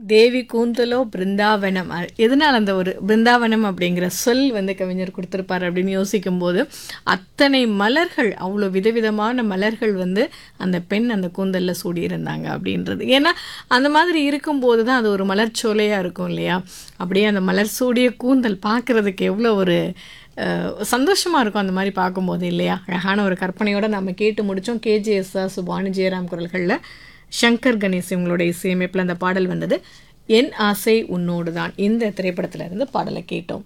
தேவி கூந்தலோ பிருந்தாவனம் அ- எதனால் அந்த ஒரு பிருந்தாவனம் அப்படிங்கிற சொல் வந்து கவிஞர் கொடுத்துருப்பார் அப்படின்னு யோசிக்கும்போது அத்தனை மலர்கள் அவ்வளோ விதவிதமான மலர்கள் வந்து அந்த பெண் அந்த கூந்தலில் சூடியிருந்தாங்க அப்படின்றது ஏன்னா அந்த மாதிரி இருக்கும்போது தான் அது ஒரு மலர்ச்சோலையாக இருக்கும் இல்லையா அப்படியே அந்த மலர் சூடிய கூந்தல் பார்க்குறதுக்கு எவ்வளோ ஒரு அஹ், சந்தோஷமா இருக்கும் அந்த மாதிரி பார்க்கும்போது இல்லையா அழகான ஒரு கற்பனையோட நம்ம கேட்டு முடிச்சோம் கேஜிஎஸ் சுபானு ஜெயராம் குரல்களில் சங்கர் கணேஷ் இவங்களுடைய இசையமைப்பில் அந்த பாடல் வந்தது என் ஆசை உன்னோடு தான் இந்த திரைப்படத்துல இருந்து பாடலை கேட்டோம்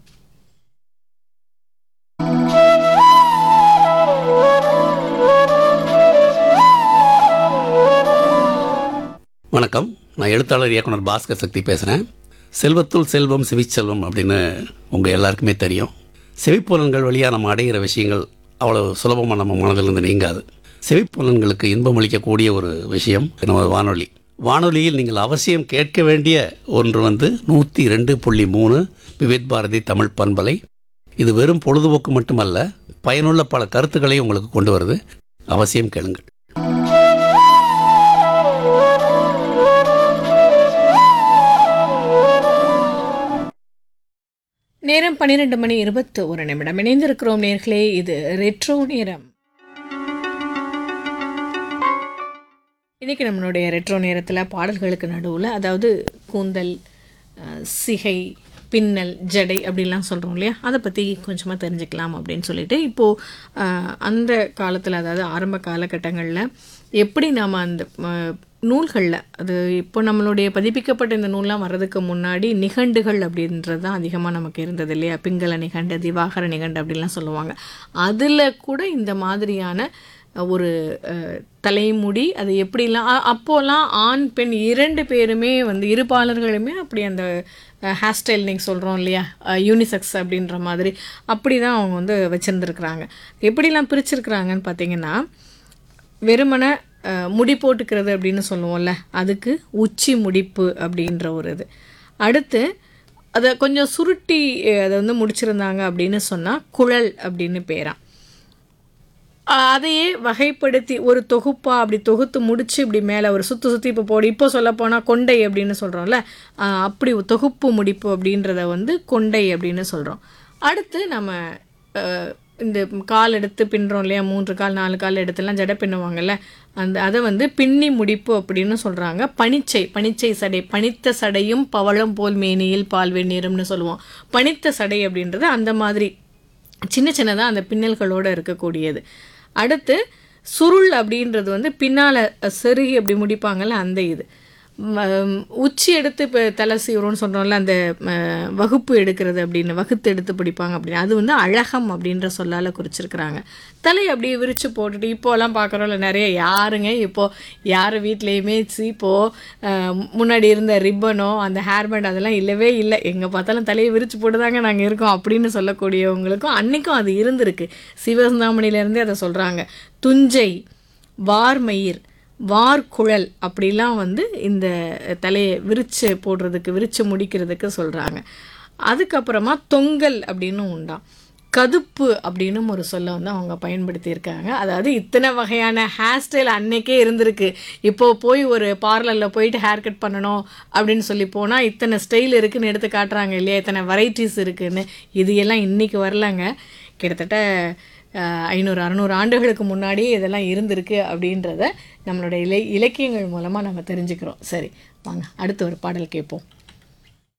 வணக்கம் நான் எழுத்தாளர் இயக்குனர் பாஸ்கர் சக்தி பேசுகிறேன் செல்வத்துள் செல்வம் செவிச்செல்வம் அப்படின்னு உங்கள் எல்லாருக்குமே தெரியும் செவிப்புலன்கள் வழியாக நம்ம அடைகிற விஷயங்கள் அவ்வளோ சுலபமாக நம்ம மனதிலிருந்து நீங்காது செவிப்புலன்களுக்கு இன்பம் அளிக்கக்கூடிய ஒரு விஷயம் நம்ம வானொலி வானொலியில் நீங்கள் அவசியம் கேட்க வேண்டிய ஒன்று வந்து நூற்றி ரெண்டு புள்ளி மூணு விவேத் பாரதி தமிழ் பண்பலை இது வெறும் பொழுதுபோக்கு மட்டுமல்ல பயனுள்ள பல கருத்துக்களை உங்களுக்கு கொண்டு வருது அவசியம் கேளுங்கள் நேரம் பன்னிரெண்டு மணி இருபத்து ஒரு நிமிடம் இணைந்திருக்கிறோம் நேர்களே இது ரெட்ரோ நேரம் இன்னைக்கு நம்மளுடைய ரெட்ரோ நேரத்தில் பாடல்களுக்கு நடுவில் அதாவது கூந்தல் அஹ், சிகை பின்னல் ஜடை அப்படிலாம் சொல்கிறோம் இல்லையா அதை பற்றி கொஞ்சமாக தெரிஞ்சுக்கலாம் அப்படின்னு சொல்லிட்டு இப்போது அந்த காலத்தில் அதாவது ஆரம்ப காலகட்டங்களில் எப்படி நாம் அந்த நூல்களில் அது இப்போ நம்மளுடைய பதிப்பிக்கப்பட்ட இந்த நூல்லாம் வர்றதுக்கு முன்னாடி நிகண்டுகள் அப்படின்றது தான் அதிகமாக நமக்கு இருந்தது இல்லையா பிங்கள நிகண்டு திவாகர நிகண்டு அப்படிலாம் சொல்லுவாங்க அதில் கூட இந்த மாதிரியான ஒரு அஹ், தலைமுடி அது எப்படிலாம் அ- அப்போலாம் ஆண் பெண் இரண்டு பேருமே வந்து இருபாலர்களுமே அப்படி அந்த ஹேர் ஸ்டைல் நீங்கள் சொல்கிறோம் இல்லையா யூனிசெக்ஸ் அப்படின்ற மாதிரி அப்படி தான் அவங்க வந்து வச்சுருந்துருக்குறாங்க எப்படிலாம் பிரிச்சிருக்கிறாங்கன்னு பார்த்தீங்கன்னா வெறுமனை அஹ், முடி போட்டுக்கிறது அப்படின்னு சொல்லுவோம்ல அதுக்கு உச்சி முடிப்பு அப்படின்ற ஒரு இது அடுத்து அதை கொஞ்சம் சுருட்டி அஹ், அதை வந்து முடிச்சிருந்தாங்க அப்படின்னு சொன்னால் குழல் அப்படின்னு பேராம் அஹ், அதையே வகைப்படுத்தி ஒரு தொகுப்பா அப்படி தொகுத்து முடிச்சு இப்படி மேலே ஒரு சுற்றி சுற்றி இப்போ போடு இப்போ சொல்லப்போனால் கொண்டை அப்படின்னு சொல்கிறோம்ல அப்படி ஒரு தொகுப்பு முடிப்பு அப்படின்றத வந்து கொண்டை அப்படின்னு சொல்கிறோம் அடுத்து நம்ம அஹ், இந்த கால் எடுத்து பின்னுறோம் இல்லையா மூன்று கால் நாலு கால் எடுத்துலாம் ஜடை பின்னுவாங்கல்ல அந்த அதை வந்து பின்னி முடிப்பு அப்படின்னு சொல்கிறாங்க பனிச்சை பனிச்சை சடை பனித்த சடையும் பவளம் போல் மேனியில் பால் வெந்நீரும்னு சொல்லுவோம் பனித்த சடை அப்படின்றது அந்த மாதிரி சின்ன சின்னதாக அந்த பின்னல்களோடு இருக்கக்கூடியது அடுத்து சுருள் அப்படின்றது வந்து பின்னால் செருகி அப்படி முடிப்பாங்கல்ல அந்த இது ம- உச்சி எடுத்து இப்போ தலை சீவுறோம்னு சொல்கிறோம்ல அந்த ம, வகுப்பு எடுக்கிறது அப்படின்னு வகுத்து எடுத்து பிடிப்பாங்க அப்படின்னு அது வந்து அழகம் அப்படின்ற சொல்லால் குறிச்சிருக்கிறாங்க தலை அப்படியே விரித்து போட்டுட்டு இப்போலாம் பார்க்குறோம்ல நிறைய யாருங்க இப்போது யார் வீட்லேயுமே சீப்போ அஹ், முன்னாடி இருந்த ரிப்பனோ அந்த ஹேர் பேண்ட் அதெல்லாம் இல்லவே இல்லை எங்கே பார்த்தாலும் தலையை விரித்து போட்டு தாங்க நாங்கள் இருக்கோம் அப்படின்னு சொல்லக்கூடியவங்களுக்கும் அன்னைக்கும் அது இருந்திருக்கு சிவசந்தாமணிலேருந்தே அதை சொல்கிறாங்க துஞ்சை வார்மயிர் வார்குழல் அப்படிலாம் வந்து இந்த தலையை விரிச்சு போடுறதுக்கு விரிச்சு முடிக்கிறதுக்கு சொல்கிறாங்க அதுக்கப்புறமா தொங்கல் அப்படின்னு உண்டாம் கதுப்பு அப்படின்னு ஒரு சொல்ல வந்து அவங்க பயன்படுத்தியிருக்காங்க அதாவது இத்தனை வகையான ஹேர் ஸ்டைல் அன்னைக்கே இருந்திருக்கு இப்போ போய் ஒரு பார்லரில் போயிட்டு ஹேர் கட் பண்ணணும் அப்படின்னு சொல்லி போனால் இத்தனை ஸ்டைல் இருக்குன்னு எடுத்து காட்டுறாங்க இல்லையா இத்தனை வெரைட்டிஸ் இருக்குன்னு இது எல்லாம் இன்னைக்கு வரலங்க கிட்டத்தட்ட அஹ், ஐநூறு அறநூறு ஆண்டுகளுக்கு முன்னாடியே இதெல்லாம் இருந்திருக்கு அப்படின்றத நம்மளுடைய இலை இலக்கியங்கள் மூலமாக நம்ம தெரிஞ்சுக்கிறோம் சரி வாங்க அடுத்த ஒரு பாடல் கேட்போம்